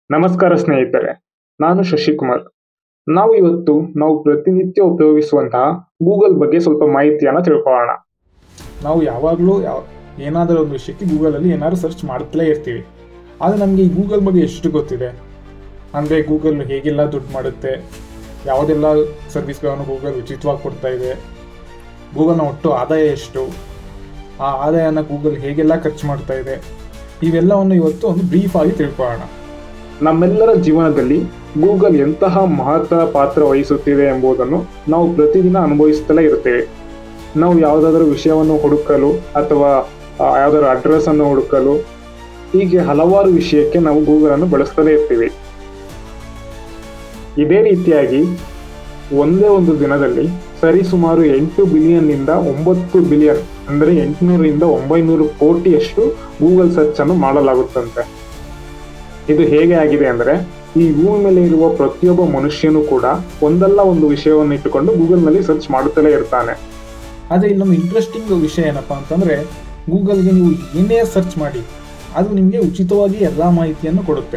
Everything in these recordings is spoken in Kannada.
ನಮಸ್ಕಾರ ಸ್ನೇಹಿತರೆ ನಾನು ಶಶಿಕುಮಾರ್ ನಾವು ಇವತ್ತು ನಾವು ಪ್ರತಿನಿತ್ಯ ಉಪಯೋಗಿಸುವಂತಹ ಗೂಗಲ್ ಬಗ್ಗೆ ಸ್ವಲ್ಪ ಮಾಹಿತಿಯನ್ನು ತಿಳ್ಕೊಳ್ಳೋಣ ನಾವು ಯಾವಾಗಲೂ ಯಾವ ಏನಾದರೂ ಒಂದು ವಿಷಯಕ್ಕೆ ಗೂಗಲಲ್ಲಿ ಏನಾದರೂ ಸರ್ಚ್ ಮಾಡ್ತಲೇ ಇರ್ತೀವಿ ಆದರೆ ನಮಗೆ ಈ ಗೂಗಲ್ ಬಗ್ಗೆ ಎಷ್ಟು ಗೊತ್ತಿದೆ ಅಂದರೆ ಗೂಗಲ್ ಹೇಗೆಲ್ಲ ದುಡ್ಡು ಮಾಡುತ್ತೆ ಯಾವುದೆಲ್ಲ ಸರ್ವಿಸ್ಗಳನ್ನು ಗೂಗಲ್ ಉಚಿತವಾಗಿ ಕೊಡ್ತಾ ಇದೆ ಗೂಗಲ್ನ ಒಟ್ಟು ಆದಾಯ ಎಷ್ಟು ಆ ಆದಾಯನ ಗೂಗಲ್ ಹೇಗೆಲ್ಲ ಖರ್ಚು ಮಾಡ್ತಾ ಇದೆ ಇವೆಲ್ಲವನ್ನು ಇವತ್ತು ಒಂದು ಬ್ರೀಫ್ ಆಗಿ ತಿಳ್ಕೊಳ್ಳೋಣ ನಮ್ಮೆಲ್ಲರ ಜೀವನದಲ್ಲಿ ಗೂಗಲ್ ಎಂತಹ ಮಹತ್ವ ಪಾತ್ರ ವಹಿಸುತ್ತಿದೆ ಎಂಬುದನ್ನು ನಾವು ಪ್ರತಿದಿನ ಅನುಭವಿಸುತ್ತಲೇ ಇರುತ್ತೇವೆ ನಾವು ಯಾವುದಾದ್ರೂ ವಿಷಯವನ್ನು ಹುಡುಕಲು ಅಥವಾ ಆ, ಯಾವುದಾದ್ರೂ ಅಡ್ರೆಸ್ ಅನ್ನು ಹುಡುಕಲು ಹೀಗೆ ಹಲವಾರು ವಿಷಯಕ್ಕೆ ನಾವು ಗೂಗಲ್ ಅನ್ನು ಬಳಸ್ತಲೇ ಇರ್ತೀವಿ ಇದೇ ರೀತಿಯಾಗಿ ಒಂದೇ ಒಂದು ದಿನದಲ್ಲಿ ಸರಿಸುಮಾರು ಎಂಟು ಬಿಲಿಯನ್ ನಿಂದ ಒಂಬತ್ತು ಬಿಲಿಯನ್ ಅಂದರೆ ಎಂಟುನೂರಿಂದ ಒಂಬೈನೂರು ಕೋಟಿಯಷ್ಟು ಗೂಗಲ್ ಸರ್ಚ್ ಅನ್ನು ಮಾಡಲಾಗುತ್ತಂತೆ ಇದು ಹೇಗೆ ಆಗಿದೆ ಅಂದರೆ ಈ ಭೂಮಿ ಮೇಲೆ ಇರುವ ಪ್ರತಿಯೊಬ್ಬ ಮನುಷ್ಯನು ಕೂಡ ಒಂದಲ್ಲ ಒಂದು ವಿಷಯವನ್ನು ಇಟ್ಟುಕೊಂಡು ಗೂಗಲ್ನಲ್ಲಿ ಸರ್ಚ್ ಮಾಡುತ್ತಲೇ ಇರ್ತಾನೆ ಆದರೆ ಇಲ್ಲೊಂದು ಇಂಟ್ರೆಸ್ಟಿಂಗ್ ವಿಷಯ ಏನಪ್ಪಾ ಅಂತಂದ್ರೆ ಗೂಗಲ್ಗೆ ನೀವು ಏನೇ ಸರ್ಚ್ ಮಾಡಿ ಅದು ನಿಮಗೆ ಉಚಿತವಾಗಿ ಎಲ್ಲ ಮಾಹಿತಿಯನ್ನು ಕೊಡುತ್ತೆ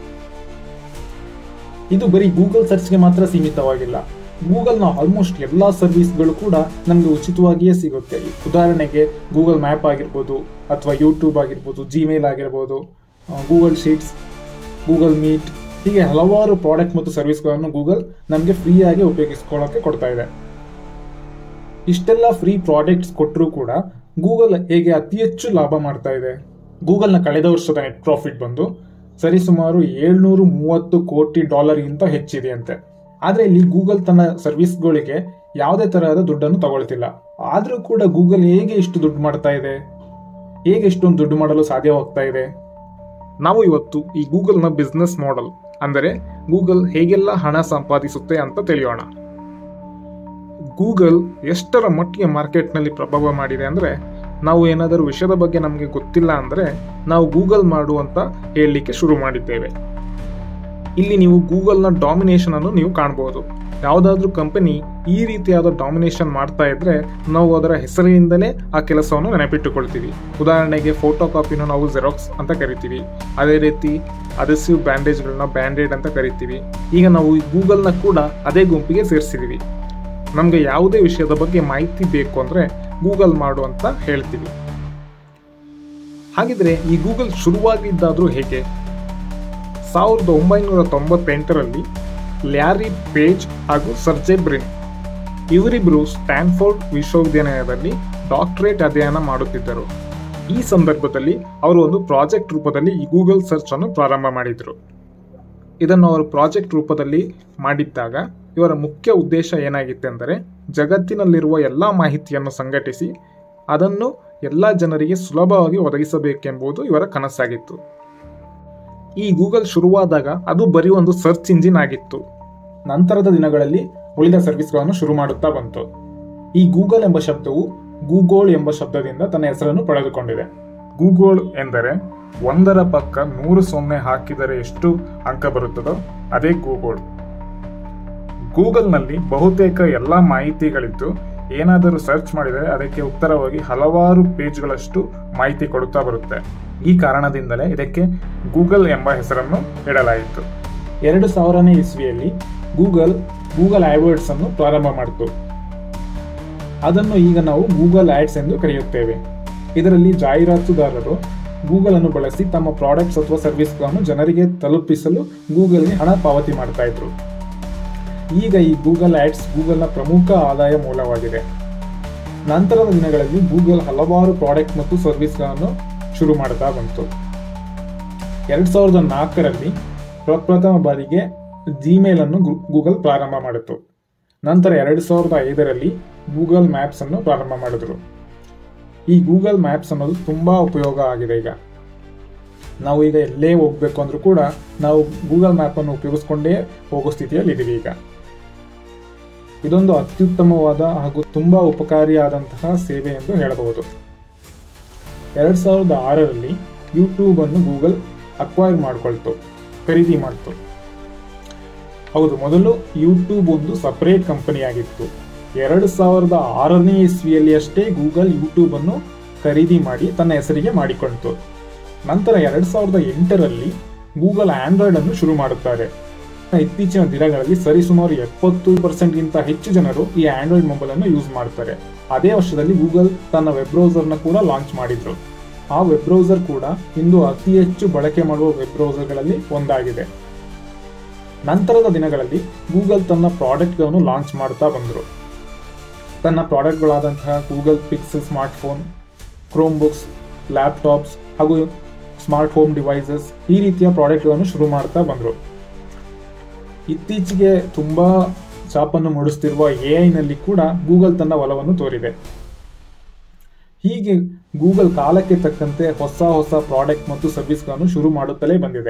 ಇದು ಬರೀ ಗೂಗಲ್ ಸರ್ಚ್ಗೆ ಮಾತ್ರ ಸೀಮಿತವಾಗಿಲ್ಲ ಗೂಗಲ್ನ ಆಲ್ಮೋಸ್ಟ್ ಎಲ್ಲ ಸರ್ವಿಸ್ಗಳು ಕೂಡ ನಮಗೆ ಉಚಿತವಾಗಿಯೇ ಸಿಗುತ್ತೆ ಉದಾಹರಣೆಗೆ ಗೂಗಲ್ ಮ್ಯಾಪ್ ಆಗಿರ್ಬೋದು ಅಥವಾ ಯೂಟ್ಯೂಬ್ ಆಗಿರ್ಬೋದು ಜಿಮೇಲ್ ಆಗಿರ್ಬೋದು ಗೂಗಲ್ ಶೀಟ್ಸ್ ಗೂಗಲ್ ಮೀಟ್ ಹೀಗೆ ಹಲವಾರು ಪ್ರಾಡಕ್ಟ್ ಮತ್ತು ಸರ್ವಿಸ್ಗಳನ್ನು ಗೂಗಲ್ ನಮಗೆ ಫ್ರೀಯಾಗಿ ಉಪಯೋಗಿಸ್ಕೊಳ್ಳೋಕೆ ಕೊಡ್ತಾ ಇದೆ ಇಷ್ಟೆಲ್ಲ ಫ್ರೀ ಪ್ರಾಡಕ್ಟ್ಸ್ ಕೊಟ್ಟರೂ ಕೂಡ ಗೂಗಲ್ ಹೇಗೆ ಅತಿ ಹೆಚ್ಚು ಲಾಭ ಮಾಡ್ತಾ ಇದೆ ಗೂಗಲ್ನ ಕಳೆದ ವರ್ಷದ ನೆಟ್ ಪ್ರಾಫಿಟ್ ಬಂದು ಸರಿಸುಮಾರು ಏಳ್ನೂರು ಮೂವತ್ತು ಕೋಟಿ ಡಾಲರ್ಗಿಂತ ಹೆಚ್ಚಿದೆ ಅಂತೆ ಆದ್ರೆ ಇಲ್ಲಿ ಗೂಗಲ್ ತನ್ನ ಸರ್ವಿಸ್ಗಳಿಗೆ ಯಾವುದೇ ತರಹದ ದುಡ್ಡನ್ನು ತಗೊಳ್ತಿಲ್ಲ ಆದ್ರೂ ಕೂಡ ಗೂಗಲ್ ಹೇಗೆ ಇಷ್ಟು ದುಡ್ಡು ಮಾಡ್ತಾ ಇದೆ ಹೇಗೆ ಇಷ್ಟೊಂದು ದುಡ್ಡು ಮಾಡಲು ಸಾಧ್ಯವಾಗ್ತಾ ಇದೆ ನಾವು ಇವತ್ತು ಈ ಗೂಗಲ್ನ ಬಿಸ್ನೆಸ್ ಮಾಡೆಲ್ ಅಂದರೆ ಗೂಗಲ್ ಹೇಗೆಲ್ಲ ಹಣ ಸಂಪಾದಿಸುತ್ತೆ ಅಂತ ತಿಳಿಯೋಣ ಗೂಗಲ್ ಎಷ್ಟರ ಮಟ್ಟಿಗೆ ಮಾರ್ಕೆಟ್ನಲ್ಲಿ ಪ್ರಭಾವ ಮಾಡಿದೆ ಅಂದರೆ ನಾವು ಏನಾದರೂ ವಿಷಯದ ಬಗ್ಗೆ ನಮಗೆ ಗೊತ್ತಿಲ್ಲ ಅಂದರೆ ನಾವು ಗೂಗಲ್ ಮಾಡು ಅಂತ ಹೇಳಲಿಕ್ಕೆ ಶುರು ಮಾಡಿದ್ದೇವೆ ಇಲ್ಲಿ ನೀವು ಗೂಗಲ್ನ ಡಾಮಿನೇಷನ್ ಅನ್ನು ನೀವು ಕಾಣಬಹುದು ಯಾವುದಾದ್ರೂ ಕಂಪನಿ ಈ ರೀತಿಯಾದ ಡಾಮಿನೇಷನ್ ಮಾಡ್ತಾ ಇದ್ರೆ ನಾವು ಅದರ ಹೆಸರಿನಿಂದಲೇ ಆ ಕೆಲಸವನ್ನು ನೆನಪಿಟ್ಟುಕೊಳ್ತೀವಿ ಉದಾಹರಣೆಗೆ ಫೋಟೋ ಕಾಪಿನ ನಾವು ಜೆರಾಕ್ಸ್ ಅಂತ ಕರಿತೀವಿ ಅದೇ ರೀತಿ ಅದೆಸಿವ್ ಬ್ಯಾಂಡೇಜ್ಗಳನ್ನ ಬ್ಯಾಂಡೇಡ್ ಅಂತ ಕರಿತೀವಿ ಈಗ ನಾವು ಈ ಗೂಗಲ್ನ ಕೂಡ ಅದೇ ಗುಂಪಿಗೆ ಸೇರಿಸಿದೀವಿ ನಮಗೆ ಯಾವುದೇ ವಿಷಯದ ಬಗ್ಗೆ ಮಾಹಿತಿ ಬೇಕು ಅಂದರೆ ಗೂಗಲ್ ಮಾಡು ಅಂತ ಹೇಳ್ತೀವಿ ಹಾಗಿದ್ರೆ ಈ ಗೂಗಲ್ ಶುರುವಾಗಿದ್ದಾದ್ರೂ ಹೇಗೆ ಸಾವಿರದ ಒಂಬೈನೂರ ತೊಂಬತ್ತೆಂಟರಲ್ಲಿ ಲ್ಯಾರಿ ಪೇಜ್ ಹಾಗೂ ಸರ್ಜೆ ಬ್ರಿನ್ ಇವರಿಬ್ಬರು ಸ್ಟ್ಯಾನ್ಫೋರ್ಡ್ ವಿಶ್ವವಿದ್ಯಾಲಯದಲ್ಲಿ ಡಾಕ್ಟರೇಟ್ ಅಧ್ಯಯನ ಮಾಡುತ್ತಿದ್ದರು ಈ ಸಂದರ್ಭದಲ್ಲಿ ಅವರು ಒಂದು ಪ್ರಾಜೆಕ್ಟ್ ರೂಪದಲ್ಲಿ ಈ ಗೂಗಲ್ ಸರ್ಚ್ ಅನ್ನು ಪ್ರಾರಂಭ ಮಾಡಿದರು ಇದನ್ನು ಅವರು ಪ್ರಾಜೆಕ್ಟ್ ರೂಪದಲ್ಲಿ ಮಾಡಿದ್ದಾಗ ಇವರ ಮುಖ್ಯ ಉದ್ದೇಶ ಏನಾಗಿತ್ತೆಂದರೆ ಜಗತ್ತಿನಲ್ಲಿರುವ ಎಲ್ಲ ಮಾಹಿತಿಯನ್ನು ಸಂಘಟಿಸಿ ಅದನ್ನು ಎಲ್ಲ ಜನರಿಗೆ ಸುಲಭವಾಗಿ ಒದಗಿಸಬೇಕೆಂಬುದು ಇವರ ಕನಸಾಗಿತ್ತು ಈ ಗೂಗಲ್ ಶುರುವಾದಾಗ ಅದು ಬರೀ ಒಂದು ಸರ್ಚ್ ಇಂಜಿನ್ ಆಗಿತ್ತು ನಂತರದ ದಿನಗಳಲ್ಲಿ ಉಳಿದ ಸರ್ವಿಸ್ಗಳನ್ನು ಶುರು ಮಾಡುತ್ತಾ ಬಂತು ಈ ಗೂಗಲ್ ಎಂಬ ಶಬ್ದವು ಗೂಗೋಲ್ ಎಂಬ ಶಬ್ದದಿಂದ ತನ್ನ ಹೆಸರನ್ನು ಪಡೆದುಕೊಂಡಿದೆ ಗೂಗಲ್ ಎಂದರೆ ಒಂದರ ಪಕ್ಕ ನೂರು ಸೊನ್ನೆ ಹಾಕಿದರೆ ಎಷ್ಟು ಅಂಕ ಬರುತ್ತದೋ ಅದೇ ಗೂಗಲ್ ಗೂಗಲ್ನಲ್ಲಿ ಬಹುತೇಕ ಎಲ್ಲ ಮಾಹಿತಿಗಳಿದ್ದು ಏನಾದರೂ ಸರ್ಚ್ ಮಾಡಿದರೆ ಅದಕ್ಕೆ ಉತ್ತರವಾಗಿ ಹಲವಾರು ಪೇಜ್ಗಳಷ್ಟು ಮಾಹಿತಿ ಕೊಡುತ್ತಾ ಬರುತ್ತೆ ಈ ಕಾರಣದಿಂದಲೇ ಇದಕ್ಕೆ ಗೂಗಲ್ ಎಂಬ ಹೆಸರನ್ನು ಇಡಲಾಯಿತು ಎರಡು ಸಾವಿರನೇ ಇಸ್ವಿಯಲ್ಲಿ ಗೂಗಲ್ ಗೂಗಲ್ ಆಡ್ವರ್ಡ್ಸ್ ಅನ್ನು ಪ್ರಾರಂಭ ಮಾಡಿತು ಅದನ್ನು ಈಗ ನಾವು ಗೂಗಲ್ ಆಡ್ಸ್ ಎಂದು ಕರೆಯುತ್ತೇವೆ ಇದರಲ್ಲಿ ಜಾಹೀರಾತುದಾರರು ಗೂಗಲ್ ಅನ್ನು ಬಳಸಿ ತಮ್ಮ ಪ್ರಾಡಕ್ಟ್ಸ್ ಅಥವಾ ಸರ್ವಿಸ್ಗಳನ್ನು ಜನರಿಗೆ ತಲುಪಿಸಲು ಗೂಗಲ್ಗೆ ಹಣ ಪಾವತಿ ಮಾಡ್ತಾ ಇದ್ರು ಈಗ ಈ ಗೂಗಲ್ ಆಡ್ಸ್ ಗೂಗಲ್ನ ಪ್ರಮುಖ ಆದಾಯ ಮೂಲವಾಗಿದೆ ನಂತರದ ದಿನಗಳಲ್ಲಿ ಗೂಗಲ್ ಹಲವಾರು ಪ್ರಾಡಕ್ಟ್ ಮತ್ತು ಸರ್ವಿಸ್ಗಳನ್ನು ಶುರು ಮಾಡ್ತಾ ಬಂತು ಎರಡ್ ಸಾವಿರದ ನಾಲ್ಕರಲ್ಲಿ ಪ್ರಪ್ರಥಮ ಬಾರಿಗೆ ಜಿಮೇಲ್ ಅನ್ನು ಗು- ಗೂಗಲ್ ಪ್ರಾರಂಭ ಮಾಡಿತು ನಂತರ ಎರಡ್ ಸಾವಿರದ ಐದರಲ್ಲಿ ಗೂಗಲ್ ಮ್ಯಾಪ್ಸ್ ಅನ್ನು ಪ್ರಾರಂಭ ಮಾಡಿದ್ರು ಈ ಗೂಗಲ್ ಮ್ಯಾಪ್ಸ್ ಅನ್ನೋದು ತುಂಬಾ ಉಪಯೋಗ ಆಗಿದೆ ಈಗ ನಾವು ಈಗ ಎಲ್ಲೇ ಹೋಗ್ಬೇಕು ಅಂದ್ರೂ ಕೂಡ ನಾವು ಗೂಗಲ್ ಮ್ಯಾಪ್ ಅನ್ನು ಉಪಯೋಗಿಸ್ಕೊಂಡೇ ಹೋಗೋ ಸ್ಥಿತಿಯಲ್ಲಿ ಇದೀವಿ ಈಗ ಇದೊಂದು ಅತ್ಯುತ್ತಮವಾದ ಹಾಗೂ ತುಂಬಾ ಉಪಕಾರಿಯಾದಂತಹ ಸೇವೆ ಎಂದು ಹೇಳಬಹುದು ಎರಡ್ ಸಾವಿರದ ಆರರಲ್ಲಿ ಯೂಟ್ಯೂಬ್ ಅನ್ನು ಗೂಗಲ್ ಅಕ್ವೈರ್ ಮಾಡ್ಕೊಳ್ತು ಖರೀದಿ ಮಾಡ್ತು ಹೌದು ಮೊದಲು ಯೂಟ್ಯೂಬ್ ಒಂದು ಸಪರೇಟ್ ಕಂಪನಿ ಆಗಿತ್ತು ಎರಡು ಸಾವಿರದ ಆರನೇ ಇಸ್ವಿಯಲ್ಲಿ ಅಷ್ಟೇ ಗೂಗಲ್ ಯೂಟ್ಯೂಬ್ ಅನ್ನು ಖರೀದಿ ಮಾಡಿ ತನ್ನ ಹೆಸರಿಗೆ ಮಾಡಿಕೊಂಡಿತು ನಂತರ ಎರಡ್ ಸಾವಿರದ ಎಂಟರಲ್ಲಿ ಗೂಗಲ್ ಆಂಡ್ರಾಯ್ಡ್ ಅನ್ನು ಶುರು ಮಾಡುತ್ತಾರೆ ಇತ್ತೀಚಿನ ದಿನಗಳಲ್ಲಿ ಸರಿಸುಮಾರು ಎಪ್ಪತ್ತು ಪರ್ಸೆಂಟ್ಗಿಂತ ಹೆಚ್ಚು ಜನರು ಈ ಆಂಡ್ರಾಯ್ಡ್ ಮೊಬೈಲ್ ಅನ್ನು ಯೂಸ್ ಮಾಡ್ತಾರೆ ಅದೇ ವರ್ಷದಲ್ಲಿ ಗೂಗಲ್ ತನ್ನ ವೆಬ್ ಬ್ರೌಸರ್ನ ಕೂಡ ಲಾಂಚ್ ಮಾಡಿದ್ರು ಆ ವೆಬ್ ಬ್ರೌಸರ್ ಕೂಡ ಇಂದು ಅತಿ ಹೆಚ್ಚು ಬಳಕೆ ಮಾಡುವ ವೆಬ್ ಬ್ರೌಸರ್ಗಳಲ್ಲಿ ಒಂದಾಗಿದೆ ನಂತರದ ದಿನಗಳಲ್ಲಿ ಗೂಗಲ್ ತನ್ನ ಪ್ರಾಡಕ್ಟ್ಗಳನ್ನು ಲಾಂಚ್ ಮಾಡ್ತಾ ಬಂದರು ತನ್ನ ಪ್ರಾಡಕ್ಟ್ಗಳಾದಂತಹ Google Pixel smartphone Chromebooks laptops ಹಾಗೂ ಸ್ಮಾರ್ಟ್ ಹೋಮ್ ಡಿವೈಸಸ್ ಈ ರೀತಿಯ ಪ್ರಾಡಕ್ಟ್ಗಳನ್ನು ಶುರು ಮಾಡ್ತಾ ಬಂದರು ಇತ್ತೀಚೆಗೆ ತುಂಬ ಚಾಪನ್ನು ಮೂಡಿಸ್ತಿರುವ ಎ ಐನಲ್ಲಿ ಕೂಡ ಗೂಗಲ್ ತನ್ನ ಒಲವನ್ನು ತೋರಿದೆ ಹೀಗೆ ಗೂಗಲ್ ಕಾಲಕ್ಕೆ ತಕ್ಕಂತೆ ಹೊಸ ಹೊಸ ಪ್ರಾಡಕ್ಟ್ ಮತ್ತು ಸರ್ವಿಸ್ಗಳನ್ನು ಶುರು ಮಾಡುತ್ತಲೇ ಬಂದಿದೆ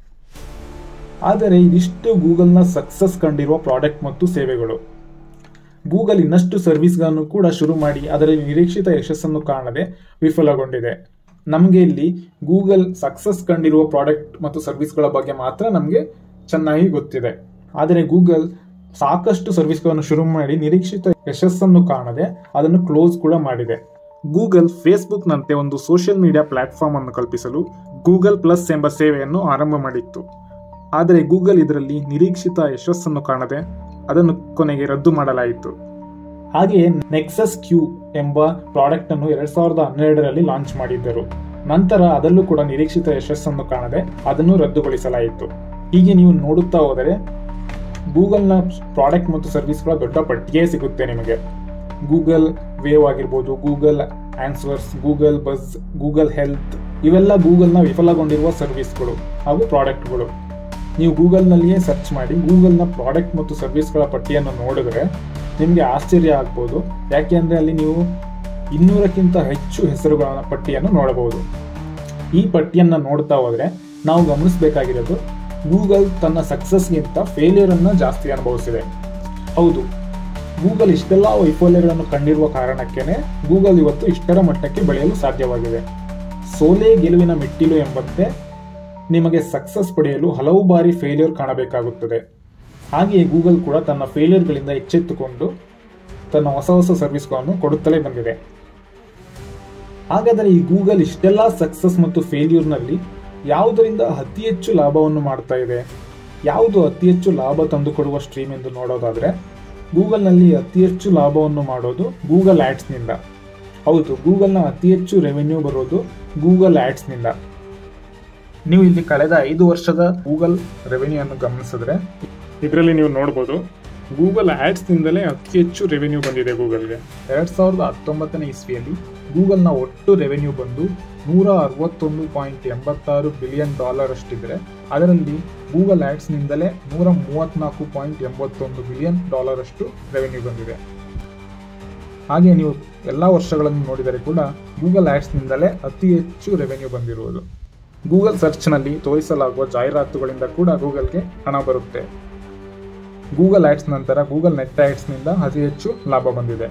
ಆದರೆ ಇದಿಷ್ಟು ಗೂಗಲ್ನ ಸಕ್ಸಸ್ ಕಂಡಿರುವ ಪ್ರಾಡಕ್ಟ್ ಮತ್ತು ಸೇವೆಗಳು ಗೂಗಲ್ ಇನ್ನಷ್ಟು ಸರ್ವಿಸ್ಗಳನ್ನು ಕೂಡ ಶುರು ಮಾಡಿ ಅದರಲ್ಲಿ ನಿರೀಕ್ಷಿತ ಯಶಸ್ಸನ್ನು ಕಾಣದೆ ವಿಫಲಗೊಂಡಿದೆ ನಮಗೆ ಇಲ್ಲಿ ಗೂಗಲ್ ಸಕ್ಸಸ್ ಕಂಡಿರುವ ಪ್ರಾಡಕ್ಟ್ ಮತ್ತು ಸರ್ವಿಸ್ಗಳ ಬಗ್ಗೆ ಮಾತ್ರ ನಮಗೆ ಚೆನ್ನಾಗಿ ಗೊತ್ತಿದೆ ಆದರೆ ಗೂಗಲ್ ಸಾಕಷ್ಟು ಸರ್ವಿಸ್ಗಳನ್ನು ಶುರು ಮಾಡಿ ನಿರೀಕ್ಷಿತ ಯಶಸ್ಸನ್ನು ಕಾಣದೆ ಅದನ್ನು ಕ್ಲೋಸ್ ಕೂಡ ಮಾಡಿದೆ ಗೂಗಲ್ ಫೇಸ್ಬುಕ್ನಂತೆ ಒಂದು ಸೋಷಿಯಲ್ ಮೀಡಿಯಾ ಪ್ಲಾಟ್ಫಾರ್ಮ್ ಅನ್ನು ಕಲ್ಪಿಸಲು ಗೂಗಲ್ ಪ್ಲಸ್ ಎಂಬ ಸೇವೆಯನ್ನು ಆರಂಭ ಮಾಡಿತ್ತು ಆದರೆ ಗೂಗಲ್ ಇದರಲ್ಲಿ ನಿರೀಕ್ಷಿತ ಯಶಸ್ಸನ್ನು ಕಾಣದೆ ಅದನ್ನು ಕೊನೆಗೆ ರದ್ದು ಮಾಡಲಾಯಿತು ಹಾಗೆಯೇ ನೆಕ್ಸಸ್ ಕ್ಯೂ ಎಂಬ ಪ್ರಾಡಕ್ಟ್ ಅನ್ನು ಎರಡ್ ಸಾವಿರದ ಹನ್ನೆರಡರಲ್ಲಿ ಲಾಂಚ್ ಮಾಡಿದ್ದರು ನಂತರ ಅದರಲ್ಲೂ ಕೂಡ ನಿರೀಕ್ಷಿತ ಯಶಸ್ಸನ್ನು ಕಾಣದೆ ಅದನ್ನು ರದ್ದುಗೊಳಿಸಲಾಯಿತು ಹೀಗೆ ನೀವು ನೋಡುತ್ತಾ ಹೋದರೆ ಗೂಗಲ್ನ ಪ್ರಾಡಕ್ಟ್ ಮತ್ತು ಸರ್ವಿಸ್ಗಳ ದೊಡ್ಡ ಪಟ್ಟಿಯೇ ಸಿಗುತ್ತೆ ನಿಮಗೆ ಗೂಗಲ್ ವೇವ್ ಆಗಿರ್ಬೋದು Google Answers Google Buzz Google Health ಇವೆಲ್ಲ ಗೂಗಲ್ನ ವಿಫಲಗೊಂಡಿರುವ ಸರ್ವಿಸ್ಗಳು ಹಾಗೂ ಪ್ರಾಡಕ್ಟ್ಗಳು ನೀವು ಗೂಗಲ್ನಲ್ಲಿಯೇ ಸರ್ಚ್ ಮಾಡಿ ಗೂಗಲ್ನ ಪ್ರಾಡಕ್ಟ್ ಮತ್ತು ಸರ್ವಿಸ್ಗಳ ಪಟ್ಟಿಯನ್ನು ನೋಡಿದ್ರೆ ನಿಮಗೆ ಆಶ್ಚರ್ಯ ಆಗ್ಬೋದು ಯಾಕೆ ಅಂದರೆ ಅಲ್ಲಿ ನೀವು ಇನ್ನೂರಕ್ಕಿಂತ ಹೆಚ್ಚು ಹೆಸರುಗಳ ಪಟ್ಟಿಯನ್ನು ನೋಡಬಹುದು ಈ ಪಟ್ಟಿಯನ್ನು ನೋಡ್ತಾ ಹೋದರೆ ನಾವು ಗಮನಿಸಬೇಕಾಗಿರೋದು ಗೂಗಲ್ ತನ್ನ ಸಕ್ಸಸ್ಗಿಂತ ಫೇಲಿಯರ್ ಅನ್ನು ಜಾಸ್ತಿ ಅನುಭವಿಸಿದೆ ಹೌದು ಗೂಗಲ್ ಇಷ್ಟೆಲ್ಲ ವೈಫಲ್ಯಗಳನ್ನು ಕಂಡಿರುವ ಕಾರಣಕ್ಕೇನೆ ಗೂಗಲ್ ಇವತ್ತು ಇಷ್ಟರ ಮಟ್ಟಕ್ಕೆ ಬೆಳೆಯಲು ಸಾಧ್ಯವಾಗಿದೆ ಸೋಲೆ ಗೆಲುವಿನ ಮೆಟ್ಟಿಲು ಎಂಬಂತೆ ನಿಮಗೆ ಸಕ್ಸಸ್ ಪಡೆಯಲು ಹಲವು ಬಾರಿ ಫೇಲ್ಯೂರ್ ಕಾಣಬೇಕಾಗುತ್ತದೆ ಹಾಗೆಯೇ ಗೂಗಲ್ ಕೂಡ ತನ್ನ ಫೇಲ್ಯೂರ್ಗಳಿಂದ ಎಚ್ಚೆತ್ತುಕೊಂಡು ತನ್ನ ಹೊಸ ಹೊಸ ಸರ್ವಿಸ್ಗಳನ್ನು ಕೊಡುತ್ತಲೇ ಬಂದಿದೆ ಹಾಗಾದರೆ ಈ ಗೂಗಲ್ ಇಷ್ಟೆಲ್ಲ ಸಕ್ಸಸ್ ಮತ್ತು ಫೇಲ್ಯೂರ್ನಲ್ಲಿ ಯಾವುದರಿಂದ ಅತಿ ಹೆಚ್ಚು ಲಾಭವನ್ನು ಮಾಡ್ತಾ ಇದೆ ಯಾವುದು ಅತಿ ಹೆಚ್ಚು ಲಾಭ ತಂದುಕೊಡುವ ಸ್ಟ್ರೀಮ್ ಎಂದು ನೋಡೋದಾದ್ರೆ ಗೂಗಲ್ನಲ್ಲಿ ಅತಿ ಹೆಚ್ಚು ಲಾಭವನ್ನು ಮಾಡೋದು ಗೂಗಲ್ ಆ್ಯಡ್ಸ್ನಿಂದ ಹೌದು ಗೂಗಲ್ನ ಅತಿ ಹೆಚ್ಚು ರೆವೆನ್ಯೂ ಬರೋದು ಗೂಗಲ್ ಆ್ಯಡ್ಸ್ನಿಂದ ನೀವು ಇಲ್ಲಿ ಕಳೆದ ಐದು ವರ್ಷದ ಗೂಗಲ್ ರೆವೆನ್ಯೂ ಅನ್ನು ಗಮನಿಸಿದ್ರೆ ಇದರಲ್ಲಿ ನೀವು ನೋಡ್ಬೋದು ಗೂಗಲ್ ಆ್ಯಡ್ಸ್ನಿಂದಲೇ ಅತಿ ಹೆಚ್ಚು ರೆವೆನ್ಯೂ ಬಂದಿದೆ ಗೂಗಲ್ಗೆ ಎರಡ್ ಸಾವಿರದ ಹತ್ತೊಂಬತ್ತನೇ ಇಸ್ವಿಯಲ್ಲಿ ಗೂಗಲ್ನ ಒಟ್ಟು ರೆವೆನ್ಯೂ ಬಂದು ನೂರ ಅರವತ್ತೊಂದು ಪಾಯಿಂಟ್ ಎಂಬತ್ತಾರು ಬಿಲಿಯನ್ ಡಾಲರ್ ಅಷ್ಟಿದ್ರೆ ಅದರಲ್ಲಿ ಗೂಗಲ್ ಆ್ಯಡ್ಸ್ನಿಂದಲೇ ನೂರ ಮೂವತ್ತ್ನಾಲ್ಕು ಪಾಯಿಂಟ್ ಎಂಬತ್ತೊಂದು ಬಿಲಿಯನ್ ಡಾಲರ್ ಅಷ್ಟು ರೆವೆನ್ಯೂ ಬಂದಿದೆ ಹಾಗೆ ನೀವು ಎಲ್ಲ ವರ್ಷಗಳನ್ನು ನೋಡಿದರೆ ಕೂಡ ಗೂಗಲ್ ಆ್ಯಡ್ಸ್ನಿಂದಲೇ ಅತಿ ಹೆಚ್ಚು ರೆವೆನ್ಯೂ ಬಂದಿರುವುದು ಗೂಗಲ್ ಸರ್ಚ್ನಲ್ಲಿ ತೋರಿಸಲಾಗುವ ಜಾಹೀರಾತುಗಳಿಂದ ಕೂಡ ಗೂಗಲ್ಗೆ ಹಣ ಬರುತ್ತೆ ಗೂಗಲ್ ಆ್ಯಡ್ಸ್ ನಂತರ ಗೂಗಲ್ ನೆಟ್ ಆ್ಯಡ್ಸ್ನಿಂದ ಅತಿ ಹೆಚ್ಚು ಲಾಭ ಬಂದಿದೆ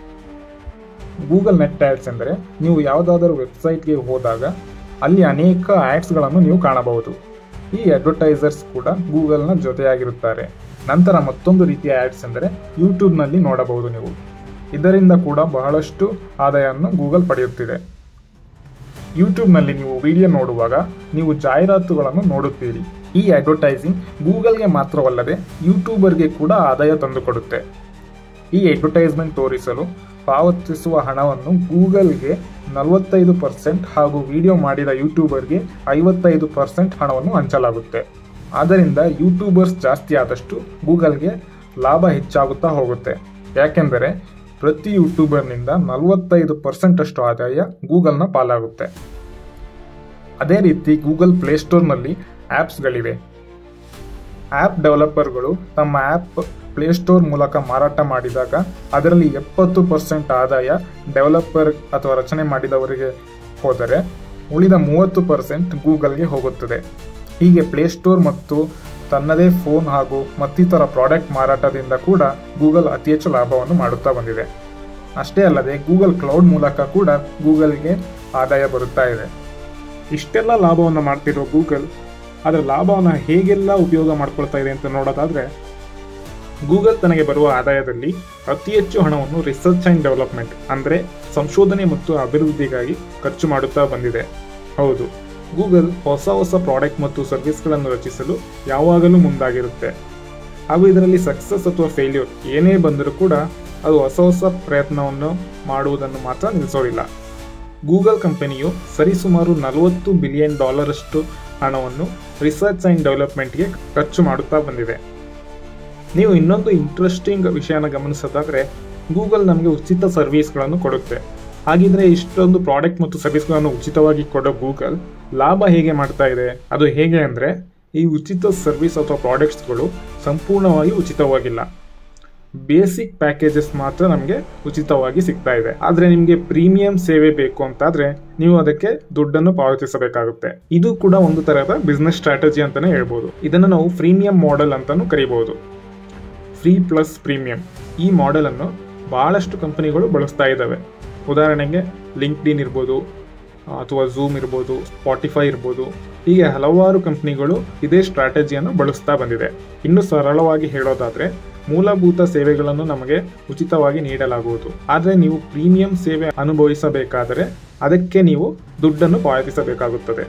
ಗೂಗಲ್ ನೆಟ್ ಆ್ಯಡ್ಸ್ ಎಂದರೆ ನೀವು ಯಾವುದಾದರೂ ವೆಬ್ಸೈಟ್ಗೆ ಹೋದಾಗ ಅಲ್ಲಿ ಅನೇಕ ಆ್ಯಡ್ಸ್ಗಳನ್ನು ನೀವು ಕಾಣಬಹುದು ಈ ಅಡ್ವರ್ಟೈಸರ್ಸ್ ಕೂಡ ಗೂಗಲ್ನ ಜೊತೆಯಾಗಿರುತ್ತಾರೆ ನಂತರ ಮತ್ತೊಂದು ರೀತಿಯ ಆ್ಯಡ್ಸ್ ಎಂದರೆ ಯೂಟ್ಯೂಬ್ನಲ್ಲಿ ನೋಡಬಹುದು ನೀವು ಇದರಿಂದ ಕೂಡ ಬಹಳಷ್ಟು ಆದಾಯವನ್ನು ಗೂಗಲ್ ಪಡೆಯುತ್ತಿದೆ ಯೂಟ್ಯೂಬ್ನಲ್ಲಿ ನೀವು ವಿಡಿಯೋ ನೋಡುವಾಗ ನೀವು ಜಾಹೀರಾತುಗಳನ್ನು ನೋಡುತ್ತೀರಿ ಈ ಅಡ್ವರ್ಟೈಸಿಂಗ್ ಗೂಗಲ್ಗೆ ಮಾತ್ರವಲ್ಲದೆ ಯೂಟ್ಯೂಬರ್ಗೆ ಕೂಡ ಆದಾಯ ತಂದುಕೊಡುತ್ತೆ ಈ ಅಡ್ವರ್ಟೈಸ್ಮೆಂಟ್ ತೋರಿಸಲು ಪಾವತಿಸುವ ಹಣವನ್ನು ಗೂಗಲ್ಗೆ ನಲವತ್ತೈದು ಪರ್ಸೆಂಟ್ ಹಾಗೂ ವಿಡಿಯೋ ಮಾಡಿದ ಯೂಟ್ಯೂಬರ್ಗೆ ಐವತ್ತೈದು ಪರ್ಸೆಂಟ್ ಹಣವನ್ನು ಹಂಚಲಾಗುತ್ತೆ ಆದ್ದರಿಂದ ಯೂಟ್ಯೂಬರ್ಸ್ ಜಾಸ್ತಿ ಆದಷ್ಟು ಗೂಗಲ್ಗೆ ಲಾಭ ಹೆಚ್ಚಾಗುತ್ತಾ ಹೋಗುತ್ತೆ ಯಾಕೆಂದರೆ ಪ್ರತಿ ಯೂಟ್ಯೂಬರ್ನಿಂದ ನಲವತ್ತೈದು ಪರ್ಸೆಂಟ್ ಅಷ್ಟು ಆದಾಯ ಗೂಗಲ್ನ ಪಾಲಾಗುತ್ತೆ ಅದೇ ರೀತಿ ಗೂಗಲ್ ಪ್ಲೇಸ್ಟೋರ್ನಲ್ಲಿ ಆ್ಯಪ್ಸ್ಗಳಿವೆ ಆ್ಯಪ್ ಡೆವಲಪರ್ಗಳು ತಮ್ಮ ಆ್ಯಪ್ ಪ್ಲೇಸ್ಟೋರ್ ಮೂಲಕ ಮಾರಾಟ ಮಾಡಿದಾಗ ಅದರಲ್ಲಿ ಎಪ್ಪತ್ತು ಪರ್ಸೆಂಟ್ ಆದಾಯ ಡೆವಲಪರ್ ಅಥವಾ ರಚನೆ ಮಾಡಿದವರಿಗೆ ಹೋದರೆ ಉಳಿದ ಮೂವತ್ತು ಪರ್ಸೆಂಟ್ ಗೂಗಲ್ಗೆ ಹೋಗುತ್ತದೆ ಹೀಗೆ ಪ್ಲೇಸ್ಟೋರ್ ಮತ್ತು ತನ್ನದೇ ಫೋನ್ ಹಾಗೂ ಮತ್ತಿತರ ಪ್ರಾಡಕ್ಟ್ ಮಾರಾಟದಿಂದ ಕೂಡ ಗೂಗಲ್ ಅತಿ ಹೆಚ್ಚು ಲಾಭವನ್ನು ಮಾಡುತ್ತಾ ಬಂದಿದೆ ಅಷ್ಟೇ ಅಲ್ಲದೆ ಗೂಗಲ್ ಕ್ಲೌಡ್ ಮೂಲಕ ಕೂಡ ಗೂಗಲ್ಗೆ ಆದಾಯ ಬರುತ್ತಾ ಇದೆ ಇಷ್ಟೆಲ್ಲ ಲಾಭವನ್ನು ಮಾಡ್ತಿರೋ ಗೂಗಲ್ ಅದರ ಲಾಭವನ್ನು ಹೇಗೆಲ್ಲ ಉಪಯೋಗ ಮಾಡ್ಕೊಳ್ತಾ ಇದೆ ಅಂತ ನೋಡೋದಾದ್ರೆ ಗೂಗಲ್ ತನಗೆ ಬರುವ ಆದಾಯದಲ್ಲಿ ಅತಿ ಹೆಚ್ಚು ಹಣವನ್ನು ರಿಸರ್ಚ್ ಆ್ಯಂಡ್ ಡೆವಲಪ್ಮೆಂಟ್ ಅಂದರೆ ಸಂಶೋಧನೆ ಮತ್ತು ಅಭಿವೃದ್ಧಿಗಾಗಿ ಖರ್ಚು ಮಾಡುತ್ತಾ ಬಂದಿದೆ ಹೌದು ಗೂಗಲ್ ಹೊಸ ಹೊಸ ಪ್ರಾಡಕ್ಟ್ ಮತ್ತು ಸರ್ವಿಸ್ಗಳನ್ನು ರಚಿಸಲು ಯಾವಾಗಲೂ ಮುಂದಾಗಿರುತ್ತೆ ಹಾಗೂ ಇದರಲ್ಲಿ ಸಕ್ಸಸ್ ಅಥವಾ ಫೇಲ್ಯೂರ್ ಏನೇ ಬಂದರೂ ಕೂಡ ಅದು ಹೊಸ ಹೊಸ ಪ್ರಯತ್ನವನ್ನು ಮಾಡುವುದನ್ನು ಮಾತ್ರ ನಿಲ್ಲಿಸೋದಿಲ್ಲ ಗೂಗಲ್ ಕಂಪನಿಯು ಸರಿಸುಮಾರು ನಲವತ್ತು ಬಿಲಿಯನ್ ಡಾಲರಷ್ಟು ಹಣವನ್ನು ರಿಸರ್ಚ್ ಆ್ಯಂಡ್ ಡೆವಲಪ್ಮೆಂಟ್ಗೆ ಖರ್ಚು ಮಾಡುತ್ತಾ ಬಂದಿದೆ ನೀವು ಇನ್ನೊಂದು ಇಂಟ್ರೆಸ್ಟಿಂಗ್ ವಿಷಯನ ಗಮನಿಸೋದಾದರೆ ಗೂಗಲ್ ನಮಗೆ ಉಚಿತ ಸರ್ವಿಸ್ಗಳನ್ನು ಕೊಡುತ್ತೆ ಹಾಗಿದ್ರೆ ಇಷ್ಟೊಂದು ಪ್ರಾಡಕ್ಟ್ ಮತ್ತು ಸರ್ವಿಸ್ಗಳನ್ನು ಉಚಿತವಾಗಿ ಕೊಡೋ ಗೂಗಲ್ ಲಾಭ ಹೇಗೆ ಮಾಡ್ತಾ ಇದೆ ಅದು ಹೇಗೆ ಅಂದರೆ ಈ ಉಚಿತ ಸರ್ವಿಸ್ ಅಥವಾ ಪ್ರಾಡಕ್ಟ್ಸ್ಗಳು ಸಂಪೂರ್ಣವಾಗಿ ಉಚಿತವಾಗಿಲ್ಲ ಬೇಸಿಕ್ ಪ್ಯಾಕೇಜಸ್ ಮಾತ್ರ ನಮಗೆ ಉಚಿತವಾಗಿ ಸಿಗ್ತಾ ಇದೆ ಆದರೆ ನಿಮಗೆ ಪ್ರೀಮಿಯಂ ಸೇವೆ ಬೇಕು ಅಂತಾದ್ರೆ ನೀವು ಅದಕ್ಕೆ ದುಡ್ಡನ್ನು ಪಾವತಿಸಬೇಕಾಗುತ್ತೆ ಇದು ಕೂಡ ಒಂದು ತರಹದ ಬಿಸ್ನೆಸ್ ಸ್ಟ್ರಾಟಜಿ ಅಂತಾನೆ ಹೇಳ್ಬೋದು ಇದನ್ನು ನಾವು ಫ್ರೀಮಿಯಂ ಮಾಡೆಲ್ ಅಂತಾನು ಕರಿಬಹುದು ಫ್ರೀ ಪ್ಲಸ್ ಪ್ರೀಮಿಯಂ ಈ ಮಾಡೆಲ್ ಅನ್ನು ಬಹಳಷ್ಟು ಕಂಪನಿಗಳು ಬಳಸ್ತಾ ಇದ್ದಾವೆ ಉದಾಹರಣೆಗೆ ಲಿಂಕ್ಡ್ ಇನ್ ಇರ್ಬೋದು ಅಥವಾ ಝೂಮ್ ಇರ್ಬೋದು ಸ್ಪಾಟಿಫೈ ಇರ್ಬೋದು ಹೀಗೆ ಹಲವಾರು ಕಂಪನಿಗಳು ಇದೇ ಸ್ಟ್ರಾಟಜಿಯನ್ನು ಬಳಸ್ತಾ ಬಂದಿದೆ ಇನ್ನು ಸರಳವಾಗಿ ಹೇಳೋದಾದ್ರೆ ಮೂಲಭೂತ ಸೇವೆಗಳನ್ನು ನಮಗೆ ಉಚಿತವಾಗಿ ನೀಡಲಾಗುವುದು ಆದರೆ ನೀವು ಪ್ರೀಮಿಯಂ ಸೇವೆ ಅನುಭವಿಸಬೇಕಾದರೆ ಅದಕ್ಕೆ ನೀವು ದುಡ್ಡನ್ನು ಪಾವತಿಸಬೇಕಾಗುತ್ತದೆ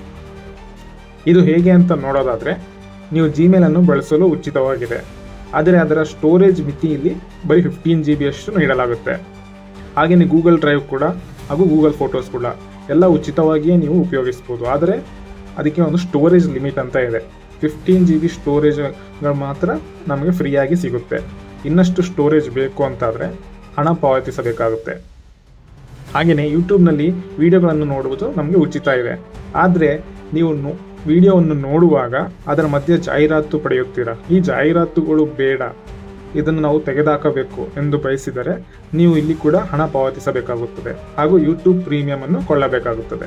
ಇದು ಹೇಗೆ ಅಂತ ನೋಡೋದಾದ್ರೆ ನೀವು ಜಿಮೇಲ್ ಅನ್ನು ಬಳಸಲು ಉಚಿತವಾಗಿದೆ ಆದರೆ ಅದರ ಸ್ಟೋರೇಜ್ ಮಿತಿ ಇಲ್ಲಿ ಬರೀ ಫಿಫ್ಟೀನ್ ಜಿ ಬಿಯಷ್ಟು ನೀಡಲಾಗುತ್ತೆ ಹಾಗೆಯೇ ಗೂಗಲ್ ಡ್ರೈವ್ ಕೂಡ ಹಾಗೂ ಗೂಗಲ್ ಫೋಟೋಸ್ ಕೂಡ ಎಲ್ಲ ಉಚಿತವಾಗಿಯೇ ನೀವು ಉಪಯೋಗಿಸ್ಬೋದು ಆದರೆ ಅದಕ್ಕೆ ಒಂದು ಸ್ಟೋರೇಜ್ ಲಿಮಿಟ್ ಅಂತ ಇದೆ ಫಿಫ್ಟೀನ್ ಜಿ ಬಿ ಸ್ಟೋರೇಜ್ಗಳು ಮಾತ್ರ ನಮಗೆ ಫ್ರೀಯಾಗಿ ಸಿಗುತ್ತೆ ಇನ್ನಷ್ಟು ಸ್ಟೋರೇಜ್ ಬೇಕು ಅಂತಾದರೆ ಹಣ ಪಾವತಿಸಬೇಕಾಗುತ್ತೆ ಹಾಗೆಯೇ ಯೂಟ್ಯೂಬ್ನಲ್ಲಿ ವಿಡಿಯೋಗಳನ್ನು ನೋಡುವುದು ನಮಗೆ ಉಚಿತ ಇದೆ ಆದರೆ ನೀವು ನೋ ವಿಡಿಯೋವನ್ನು ನೋಡುವಾಗ ಅದರ ಮಧ್ಯೆ ಜಾಹೀರಾತು ಪಡೆಯುತ್ತೀರಾ ಈ ಜಾಹೀರಾತುಗಳು ಬೇಡ ಇದನ್ನು ನಾವು ತೆಗೆದುಹಾಕಬೇಕು ಎಂದು ಬಯಸಿದರೆ ನೀವು ಇಲ್ಲಿ ಕೂಡ ಹಣ ಪಾವತಿಸಬೇಕಾಗುತ್ತದೆ ಹಾಗೂ ಯೂಟ್ಯೂಬ್ ಪ್ರೀಮಿಯಂ ಅನ್ನು ಕೊಳ್ಳಬೇಕಾಗುತ್ತದೆ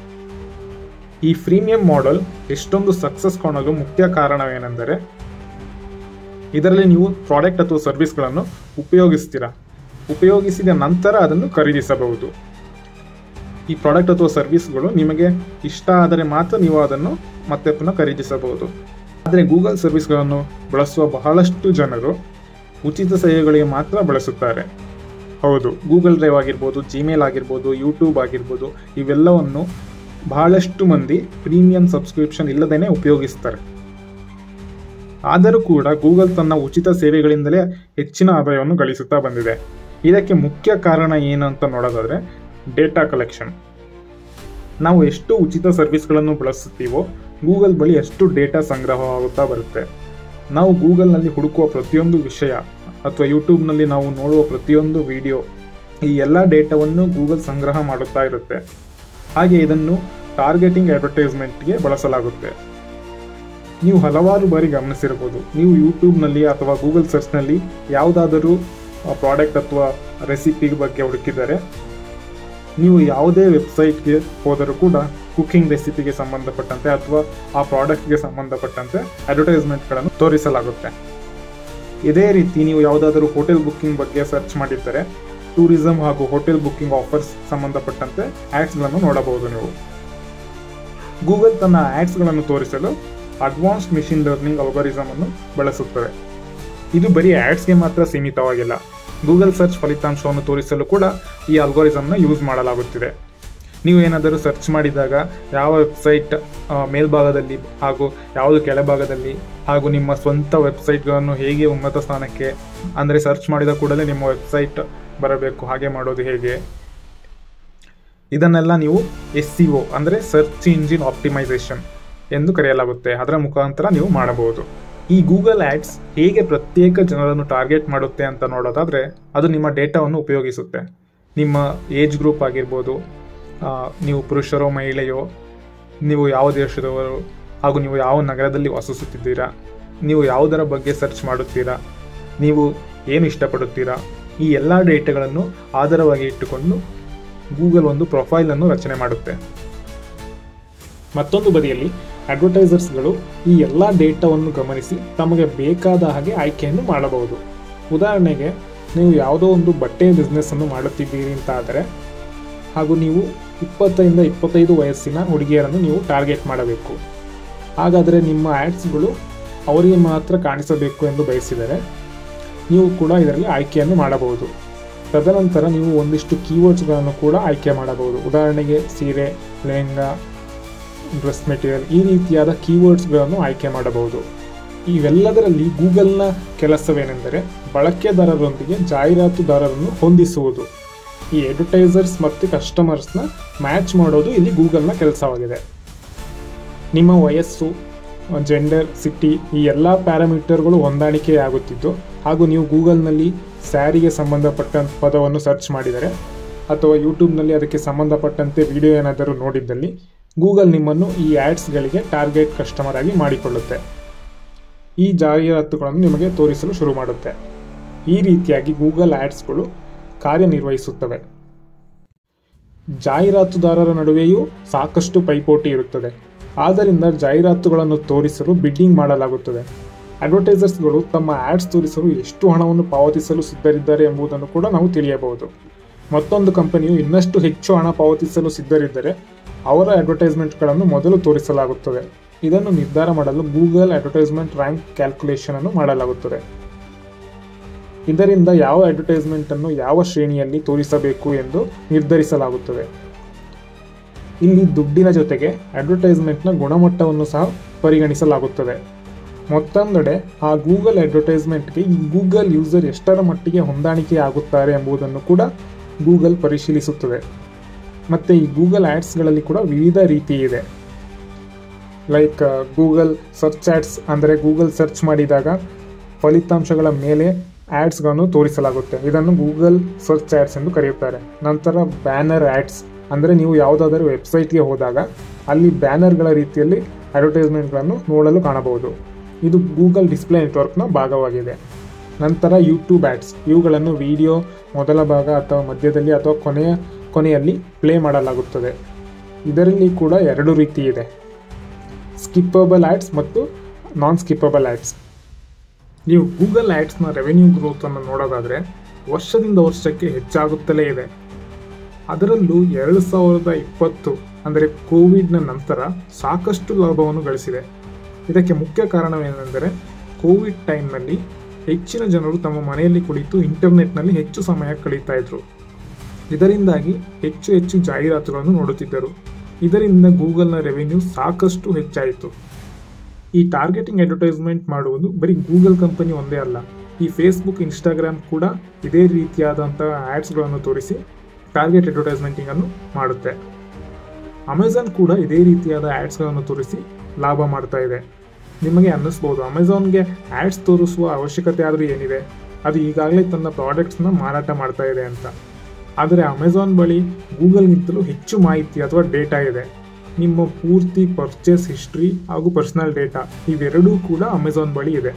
ಈ ಫ್ರೀಮಿಯಂ ಮಾಡೆಲ್ ಎಷ್ಟೊಂದು ಸಕ್ಸಸ್ ಕಾಣಲು ಮುಖ್ಯ ಕಾರಣವೇನೆಂದರೆ ಇದರಲ್ಲಿ ನೀವು ಪ್ರಾಡಕ್ಟ್ ಅಥವಾ ಸರ್ವಿಸ್ಗಳನ್ನು ಉಪಯೋಗಿಸ್ತೀರಾ ಉಪಯೋಗಿಸಿದ ನಂತರ ಅದನ್ನು ಖರೀದಿಸಬಹುದು ಈ ಪ್ರಾಡಕ್ಟ್ ಅಥವಾ ಸರ್ವಿಸ್ಗಳು ನಿಮಗೆ ಇಷ್ಟ ಆದರೆ ಮಾತ್ರ ನೀವು ಅದನ್ನು ಮತ್ತೆ ಪುನಃ ಖರೀದಿಸಬಹುದು ಆದರೆ ಗೂಗಲ್ ಸರ್ವಿಸ್ಗಳನ್ನು ಬಳಸುವ ಬಹಳಷ್ಟು ಜನರು ಉಚಿತ ಸೇವೆಗಳಿಗೆ ಮಾತ್ರ ಬಳಸುತ್ತಾರೆ ಹೌದು ಗೂಗಲ್ ಡ್ರೈವ್ ಆಗಿರ್ಬೋದು ಜಿಮೇಲ್ ಆಗಿರ್ಬೋದು ಯೂಟ್ಯೂಬ್ ಆಗಿರ್ಬೋದು ಇವೆಲ್ಲವನ್ನು ಬಹಳಷ್ಟು ಮಂದಿ ಪ್ರೀಮಿಯಂ ಸಬ್ಸ್ಕ್ರಿಪ್ಷನ್ ಇಲ್ಲದೇನೆ ಉಪಯೋಗಿಸ್ತಾರೆ ಆದರೂ ಕೂಡ ಗೂಗಲ್ ತನ್ನ ಉಚಿತ ಸೇವೆಗಳಿಂದಲೇ ಹೆಚ್ಚಿನ ಆದಾಯವನ್ನು ಗಳಿಸುತ್ತಾ ಬಂದಿದೆ ಇದಕ್ಕೆ ಮುಖ್ಯ ಕಾರಣ ಏನು ಅಂತ ನೋಡೋದಾದ್ರೆ ಡೇಟಾ ಕಲೆಕ್ಷನ್ ನಾವು ಎಷ್ಟು ಉಚಿತ ಸರ್ವಿಸ್ಗಳನ್ನು ಬಳಸುತ್ತೀವೋ ಗೂಗಲ್ ಬಳಿ ಅಷ್ಟು ಡೇಟಾ ಸಂಗ್ರಹವಾಗುತ್ತಾ ಬರುತ್ತೆ ನಾವು ಗೂಗಲ್ನಲ್ಲಿ ಹುಡುಕುವ ಪ್ರತಿಯೊಂದು ವಿಷಯ ಅಥವಾ ಯೂಟ್ಯೂಬ್ನಲ್ಲಿ ನಾವು ನೋಡುವ ಪ್ರತಿಯೊಂದು ವಿಡಿಯೋ ಈ ಎಲ್ಲ ಡೇಟಾವನ್ನು ಗೂಗಲ್ ಸಂಗ್ರಹ ಮಾಡುತ್ತಾ ಇರುತ್ತೆ ಹಾಗೆ ಇದನ್ನು ಟಾರ್ಗೆಟಿಂಗ್ ಅಡ್ವರ್ಟೈಸ್ಮೆಂಟ್ಗೆ ಬಳಸಲಾಗುತ್ತೆ ನೀವು ಹಲವಾರು ಬಾರಿ ಗಮನಿಸಿರ್ಬೋದು ನೀವು ಯೂಟ್ಯೂಬ್ನಲ್ಲಿ ಅಥವಾ ಗೂಗಲ್ ಸರ್ಚ್ನಲ್ಲಿ ಯಾವುದಾದರೂ ಪ್ರಾಡಕ್ಟ್ ಅಥವಾ ರೆಸಿಪಿ ಬಗ್ಗೆ ಹುಡುಕಿದರೆ ನೀವು ಯಾವುದೇ ವೆಬ್ಸೈಟ್ಗೆ ಹೋದರೂ ಕೂಡ ಕುಕಿಂಗ್ ರೆಸಿಪಿಗೆ ಸಂಬಂಧಪಟ್ಟಂತೆ ಅಥವಾ ಆ ಪ್ರಾಡಕ್ಟ್ಗೆ ಸಂಬಂಧಪಟ್ಟಂತೆ ಅಡ್ವರ್ಟೈಸ್ಮೆಂಟ್ಗಳನ್ನು ತೋರಿಸಲಾಗುತ್ತೆ ಇದೇ ರೀತಿ ನೀವು ಯಾವುದಾದರೂ ಹೋಟೆಲ್ ಬುಕ್ಕಿಂಗ್ ಬಗ್ಗೆ ಸರ್ಚ್ ಮಾಡಿದ್ದರೆ ಟೂರಿಸಂ ಹಾಗೂ ಹೋಟೆಲ್ ಬುಕ್ಕಿಂಗ್ ಆಫರ್ಸ್ ಸಂಬಂಧಪಟ್ಟಂತೆ ಆ್ಯಡ್ಸ್ಗಳನ್ನು ನೋಡಬಹುದು ನೀವು ಗೂಗಲ್ ತನ್ನ ಆ್ಯಡ್ಸ್ಗಳನ್ನು ತೋರಿಸಲು ಅಡ್ವಾನ್ಸ್ಡ್ ಮಿಷಿನ್ ಲರ್ನಿಂಗ್ ಅಲ್ಗಾರಿಸಮ್ ಅನ್ನು ಬಳಸುತ್ತದೆ ಇದು ಬರೀ ಆ್ಯಡ್ಸ್ಗೆ ಮಾತ್ರ ಸೀಮಿತವಾಗಿಲ್ಲ ಗೂಗಲ್ ಸರ್ಚ್ ಫಲಿತಾಂಶವನ್ನು ತೋರಿಸಲು ಕೂಡ ಈ ಅಲ್ಗಾರಿಸಮ್ನ ಯೂಸ್ ಮಾಡಲಾಗುತ್ತಿದೆ ನೀವು ಏನಾದರೂ ಸರ್ಚ್ ಮಾಡಿದಾಗ ಯಾವ ವೆಬ್ಸೈಟ್ ಮೇಲ್ಭಾಗದಲ್ಲಿ ಹಾಗೂ ಯಾವುದು ಕೆಳಭಾಗದಲ್ಲಿ ಹಾಗೂ ನಿಮ್ಮ ಸ್ವಂತ ವೆಬ್ಸೈಟ್ಗಳನ್ನು ಹೇಗೆ ಉನ್ನತ ಸ್ಥಾನಕ್ಕೆ ಅಂದರೆ ಸರ್ಚ್ ಮಾಡಿದ ಕೂಡಲೇ ನಿಮ್ಮ ವೆಬ್ಸೈಟ್ ಬರಬೇಕು ಹಾಗೆ ಮಾಡೋದು ಹೇಗೆ ಇದನ್ನೆಲ್ಲ ನೀವು ಎಸ್ ಸಿ ಒ ಅಂದರೆ ಸರ್ಚ್ ಇಂಜಿನ್ ಆಪ್ಟಿಮೈಸೇಷನ್ ಎಂದು ಕರೆಯಲಾಗುತ್ತೆ ಅದರ ಮುಖಾಂತರ ನೀವು ಮಾಡಬಹುದು ಈ ಗೂಗಲ್ ಆ್ಯಡ್ಸ್ ಹೇಗೆ ಪ್ರತ್ಯೇಕ ಜನರನ್ನು ಟಾರ್ಗೆಟ್ ಮಾಡುತ್ತೆ ಅಂತ ನೋಡೋದಾದರೆ ಅದು ನಿಮ್ಮ ಡೇಟಾವನ್ನು ಉಪಯೋಗಿಸುತ್ತೆ ನಿಮ್ಮ ಏಜ್ ಗ್ರೂಪ್ ಆಗಿರ್ಬೋದು ಆ, ನೀವು ಪುರುಷರೋ ಮಹಿಳೆಯೋ ನೀವು ಯಾವ ದೇಶದವರು ಹಾಗೂ ನೀವು ಯಾವ ನಗರದಲ್ಲಿ ವಾಸಿಸುತ್ತಿದ್ದೀರಾ ನೀವು ಯಾವುದರ ಬಗ್ಗೆ ಸರ್ಚ್ ಮಾಡುತ್ತೀರಾ ನೀವು ಏನು ಇಷ್ಟಪಡುತ್ತೀರಾ ಈ ಎಲ್ಲ ಡೇಟಾಗಳನ್ನು ಆಧಾರವಾಗಿ ಇಟ್ಟುಕೊಂಡು ಗೂಗಲ್ ಒಂದು ಪ್ರೊಫೈಲನ್ನು ರಚನೆ ಮಾಡುತ್ತೆ ಮತ್ತೊಂದು ಬದಿಯಲ್ಲಿ ಅಡ್ವರ್ಟೈಸರ್ಸ್ಗಳು ಈ ಎಲ್ಲ ಡೇಟಾವನ್ನು ಗಮನಿಸಿ ತಮಗೆ ಬೇಕಾದ ಹಾಗೆ ಆಯ್ಕೆಯನ್ನು ಮಾಡಬಹುದು ಉದಾಹರಣೆಗೆ ನೀವು ಯಾವುದೋ ಒಂದು ಬಟ್ಟೆ ಬಿಸ್ನೆಸ್ ಅನ್ನು ಮಾಡುತ್ತಿದ್ದೀರಿ ಅಂತ ಆದರೆ ಹಾಗೂ ನೀವು ಇಪ್ಪತ್ತರಿಂದ ಇಪ್ಪತ್ತೈದು ವಯಸ್ಸಿನ ಹುಡುಗಿಯರನ್ನು ನೀವು ಟಾರ್ಗೆಟ್ ಮಾಡಬೇಕು ಹಾಗಾದರೆ ನಿಮ್ಮ ಆ್ಯಡ್ಸ್ಗಳು ಅವರಿಗೆ ಮಾತ್ರ ಕಾಣಿಸಬೇಕು ಎಂದು ಬಯಸಿದರೆ ನೀವು ಕೂಡ ಇದರಲ್ಲಿ ಆಯ್ಕೆಯನ್ನು ಮಾಡಬಹುದು ತದನಂತರ ನೀವು ಒಂದಿಷ್ಟು ಕೀವರ್ಡ್ಸ್ಗಳನ್ನು ಕೂಡ ಆಯ್ಕೆ ಮಾಡಬಹುದು ಉದಾಹರಣೆಗೆ ಸೀರೆ ಲೆಹಂಗಾ ಡ್ರೆಸ್ ಮೆಟೀರಿಯಲ್ ಈ ರೀತಿಯಾದ ಕೀವರ್ಡ್ಸ್ಗಳನ್ನು ಆಯ್ಕೆ ಮಾಡಬಹುದು ಇವೆಲ್ಲದರಲ್ಲಿ ಗೂಗಲ್ನ ಕೆಲಸವೇನೆಂದರೆ ಬಳಕೆದಾರರೊಂದಿಗೆ ಜಾಹೀರಾತುದಾರರನ್ನು ಹೊಂದಿಸುವುದು ಈ ಅಡ್ವರ್ಟೈಸರ್ಸ್ ಮತ್ತು ಕಸ್ಟಮರ್ಸ್ನ ಮ್ಯಾಚ್ ಮಾಡೋದು ಇಲ್ಲಿ ಗೂಗಲ್ನ ಕೆಲಸವಾಗಿದೆ ನಿಮ್ಮ ವಯಸ್ಸು ಜೆಂಡರ್ ಸಿಟಿ ಈ ಎಲ್ಲ ಪ್ಯಾರಾಮೀಟರ್ಗಳು ಹೊಂದಾಣಿಕೆಯಾಗುತ್ತಿದ್ದು ಹಾಗೂ ನೀವು ಗೂಗಲ್ನಲ್ಲಿ ಸ್ಯಾರಿಗೆ ಸಂಬಂಧಪಟ್ಟ ಪದವನ್ನು ಸರ್ಚ್ ಮಾಡಿದರೆ ಅಥವಾ ಯೂಟ್ಯೂಬ್ನಲ್ಲಿ ಅದಕ್ಕೆ ಸಂಬಂಧಪಟ್ಟಂತೆ ವಿಡಿಯೋ ಏನಾದರೂ ನೋಡಿದ್ದಲ್ಲಿ ಗೂಗಲ್ ನಿಮ್ಮನ್ನು ಈ ಆ್ಯಡ್ಸ್ಗಳಿಗೆ ಟಾರ್ಗೆಟ್ ಕಸ್ಟಮರ್ ಆಗಿ ಮಾಡಿಕೊಳ್ಳುತ್ತೆ ಈ ಜಾಹೀರಾತುಗಳನ್ನು ನಿಮಗೆ ತೋರಿಸಲು ಶುರು ಮಾಡುತ್ತೆ ಈ ರೀತಿಯಾಗಿ ಗೂಗಲ್ ಆ್ಯಡ್ಸ್ಗಳು ಕಾರ್ಯನಿರ್ವಹಿಸುತ್ತವೆ ಜಾಹೀರಾತುದಾರರ ನಡುವೆಯೂ ಸಾಕಷ್ಟು ಪೈಪೋಟಿ ಇರುತ್ತದೆ ಆದ್ದರಿಂದ ಜಾಹೀರಾತುಗಳನ್ನು ತೋರಿಸಲು ಬಿಡ್ಡಿಂಗ್ ಮಾಡಲಾಗುತ್ತದೆ ಅಡ್ವರ್ಟೈಸರ್ಸ್ಗಳು ತಮ್ಮ ಆ್ಯಡ್ಸ್ ತೋರಿಸಲು ಎಷ್ಟು ಹಣವನ್ನು ಪಾವತಿಸಲು ಸಿದ್ಧರಿದ್ದಾರೆ ಎಂಬುದನ್ನು ಕೂಡ ನಾವು ತಿಳಿಯಬಹುದು ಮತ್ತೊಂದು ಕಂಪನಿಯು ಇನ್ನಷ್ಟು ಹೆಚ್ಚು ಹಣ ಪಾವತಿಸಲು ಸಿದ್ಧರಿದ್ದರೆ ಅವರ ಅಡ್ವರ್ಟೈಸ್ಮೆಂಟ್ಗಳನ್ನು ಮೊದಲು ತೋರಿಸಲಾಗುತ್ತದೆ ಇದನ್ನು ನಿರ್ಧಾರ ಮಾಡಲು ಗೂಗಲ್ ಅಡ್ವರ್ಟೈಸ್ಮೆಂಟ್ ರ್ಯಾಂಕ್ ಕ್ಯಾಲ್ಕುಲೇಷನ್ ಅನ್ನು ಮಾಡಲಾಗುತ್ತದೆ ಇದರಿಂದ ಯಾವ ಅಡ್ವರ್ಟೈಸ್ಮೆಂಟ್ ಅನ್ನು ಯಾವ ಶ್ರೇಣಿಯಲ್ಲಿ ತೋರಿಸಬೇಕು ಎಂದು ನಿರ್ಧರಿಸಲಾಗುತ್ತದೆ ಇಲ್ಲಿ ದುಡ್ಡಿನ ಜೊತೆಗೆ ಅಡ್ವರ್ಟೈಸ್ಮೆಂಟ್ನ ಗುಣಮಟ್ಟವನ್ನು ಸಹ ಪರಿಗಣಿಸಲಾಗುತ್ತದೆ ಮತ್ತೊಂದೆಡೆ ಆ ಗೂಗಲ್ ಅಡ್ವರ್ಟೈಸ್ಮೆಂಟ್ಗೆ ಈ ಗೂಗಲ್ ಯೂಸರ್ ಎಷ್ಟರ ಮಟ್ಟಿಗೆ ಹೊಂದಾಣಿಕೆ ಆಗುತ್ತಾರೆ ಎಂಬುದನ್ನು ಕೂಡ ಗೂಗಲ್ ಪರಿಶೀಲಿಸುತ್ತದೆ ಮತ್ತು ಈ ಗೂಗಲ್ ಆ್ಯಡ್ಸ್ಗಳಲ್ಲಿ ಕೂಡ ವಿವಿಧ ರೀತಿ ಇದೆ ಲೈಕ್ ಗೂಗಲ್ ಸರ್ಚ್ ಆ್ಯಡ್ಸ್ ಅಂದರೆ ಗೂಗಲ್ ಸರ್ಚ್ ಮಾಡಿದಾಗ ಫಲಿತಾಂಶಗಳ ಮೇಲೆ ಆ್ಯಡ್ಸ್ಗಳನ್ನು ತೋರಿಸಲಾಗುತ್ತೆ ಇದನ್ನು ಗೂಗಲ್ ಸರ್ಚ್ ಆ್ಯಡ್ಸ್ ಎಂದು ಕರೆಯುತ್ತಾರೆ ನಂತರ ಬ್ಯಾನರ್ ಆ್ಯಡ್ಸ್ ಅಂದರೆ ನೀವು ಯಾವುದಾದರೂ ವೆಬ್ಸೈಟ್ಗೆ ಹೋದಾಗ ಅಲ್ಲಿ ಬ್ಯಾನರ್ಗಳ ರೀತಿಯಲ್ಲಿ ಅಡ್ವರ್ಟೈಸ್ಮೆಂಟ್ಗಳನ್ನು ನೋಡಲು ಕಾಣಬಹುದು ಇದು ಗೂಗಲ್ ಡಿಸ್ಪ್ಲೇ ನೆಟ್ವರ್ಕ್ನ ಭಾಗವಾಗಿದೆ ನಂತರ ಯೂಟ್ಯೂಬ್ ಆ್ಯಡ್ಸ್ ಇವುಗಳನ್ನು ವಿಡಿಯೋ ಮೊದಲ ಭಾಗ ಅಥವಾ ಮಧ್ಯದಲ್ಲಿ ಅಥವಾ ಕೊನೆಯ ಕೊನೆಯಲ್ಲಿ ಪ್ಲೇ ಮಾಡಲಾಗುತ್ತದೆ ಇದರಲ್ಲಿ ಕೂಡ ಎರಡು ರೀತಿ ಇದೆ ಸ್ಕಿಪ್ಪಬಲ್ ಆ್ಯಡ್ಸ್ ಮತ್ತು ನಾನ್ ಸ್ಕಿಪ್ಪಬಲ್ ಆ್ಯಡ್ಸ್ ನೀವು ಗೂಗಲ್ ಆ್ಯಡ್ಸ್ನ ರೆವೆನ್ಯೂ ಗ್ರೋತನ್ನು ನೋಡೋದಾದರೆ ವರ್ಷದಿಂದ ವರ್ಷಕ್ಕೆ ಹೆಚ್ಚಾಗುತ್ತಲೇ ಇದೆ ಅದರಲ್ಲೂ ಎರಡು ಸಾವಿರದ ಇಪ್ಪತ್ತು ಅಂದರೆ ಕೋವಿಡ್ನ ನಂತರ ಸಾಕಷ್ಟು ಲಾಭವನ್ನು ಗಳಿಸಿದೆ ಇದಕ್ಕೆ ಮುಖ್ಯ ಕಾರಣವೇನೆಂದರೆ ಕೋವಿಡ್ ಟೈಮ್ನಲ್ಲಿ ಹೆಚ್ಚಿನ ಜನರು ತಮ್ಮ ಮನೆಯಲ್ಲಿ ಕುಳಿತು ಇಂಟರ್ನೆಟ್ನಲ್ಲಿ ಹೆಚ್ಚು ಸಮಯ ಕಳೀತಾ ಇದ್ರು ಇದರಿಂದಾಗಿ ಹೆಚ್ಚು ಹೆಚ್ಚು ಜಾಹೀರಾತುಗಳನ್ನು ನೋಡುತ್ತಿದ್ದರು ಇದರಿಂದ ಗೂಗಲ್ನ ರೆವೆನ್ಯೂ ಸಾಕಷ್ಟು ಹೆಚ್ಚಾಯಿತು ಈ ಟಾರ್ಗೆಟಿಂಗ್ ಅಡ್ವರ್ಟೈಸ್ಮೆಂಟ್ ಮಾಡುವುದು ಬರೀ ಗೂಗಲ್ ಕಂಪನಿ ಒಂದೇ ಅಲ್ಲ ಈ ಫೇಸ್ಬುಕ್ ಇನ್ಸ್ಟಾಗ್ರಾಮ್ ಕೂಡ ಇದೇ ರೀತಿಯಾದಂತಹ ಆ್ಯಡ್ಸ್ಗಳನ್ನು ತೋರಿಸಿ ಟಾರ್ಗೆಟ್ ಅಡ್ವರ್ಟೈಸ್ಮೆಂಟಿಂಗನ್ನು ಮಾಡುತ್ತೆ ಅಮೆಝಾನ್ ಕೂಡ ಇದೇ ರೀತಿಯಾದ ಆ್ಯಡ್ಸ್ಗಳನ್ನು ತೋರಿಸಿ ಲಾಭ ಮಾಡ್ತಾ ಇದೆ ನಿಮಗೆ ಅನ್ನಿಸ್ಬೋದು ಅಮೆಝಾನ್ಗೆ ಆ್ಯಡ್ಸ್ ತೋರಿಸುವ ಅವಶ್ಯಕತೆ ಆದರೂ ಏನಿದೆ ಅದು ಈಗಾಗಲೇ ತನ್ನ ಪ್ರಾಡಕ್ಟ್ಸ್ನ ಮಾರಾಟ ಮಾಡ್ತಾ ಇದೆ ಅಂತ ಆದರೆ ಅಮೆಝಾನ್ ಬಳಿ ಗೂಗಲ್ಗಿಂತಲೂ ಹೆಚ್ಚು ಮಾಹಿತಿ ಅಥವಾ ಡೇಟಾ ಇದೆ ನಿಮ್ಮ ಪೂರ್ತಿ ಪರ್ಚೇಸ್ ಹಿಸ್ಟ್ರಿ ಹಾಗೂ ಪರ್ಸನಲ್ ಡೇಟಾ ಇವೆರಡೂ ಕೂಡ ಅಮೆಝಾನ್ ಬಳಿ ಇದೆ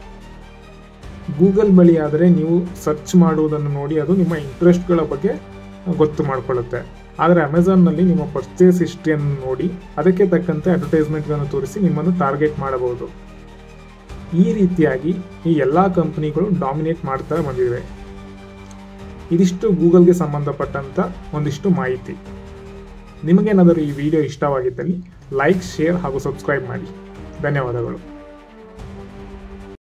ಗೂಗಲ್ ಬಳಿ ಆದರೆ ನೀವು ಸರ್ಚ್ ಮಾಡುವುದನ್ನು ನೋಡಿ ಅದು ನಿಮ್ಮ ಇಂಟ್ರೆಸ್ಟ್ಗಳ ಬಗ್ಗೆ ಗೊತ್ತು ಮಾಡಿಕೊಳ್ಳುತ್ತೆ ಆದರೆ ಅಮೆಝಾನ್ನಲ್ಲಿ ನಿಮ್ಮ ಪರ್ಚೇಸ್ ಹಿಸ್ಟ್ರಿಯನ್ನು ನೋಡಿ ಅದಕ್ಕೆ ತಕ್ಕಂತೆ ಅಡ್ವರ್ಟೈಸ್ಮೆಂಟ್ಗಳನ್ನು ತೋರಿಸಿ ನಿಮ್ಮನ್ನು ಟಾರ್ಗೆಟ್ ಮಾಡಬಹುದು ಈ ರೀತಿಯಾಗಿ ಈ ಎಲ್ಲ ಕಂಪನಿಗಳು ಡಾಮಿನೇಟ್ ಮಾಡ್ತಾ ಬಂದಿವೆ ಇದಿಷ್ಟು ಗೂಗಲ್ಗೆ ಸಂಬಂಧಪಟ್ಟಂತ ಒಂದಿಷ್ಟು ಮಾಹಿತಿ ನಿಮಗೇನಾದರೂ ಈ ವಿಡಿಯೋ ಇಷ್ಟವಾಗಿದ್ದಲ್ಲಿ ಲೈಕ್ ಶೇರ್ ಹಾಗೂ ಸಬ್ಸ್ಕ್ರೈಬ್ ಮಾಡಿ ಧನ್ಯವಾದಗಳು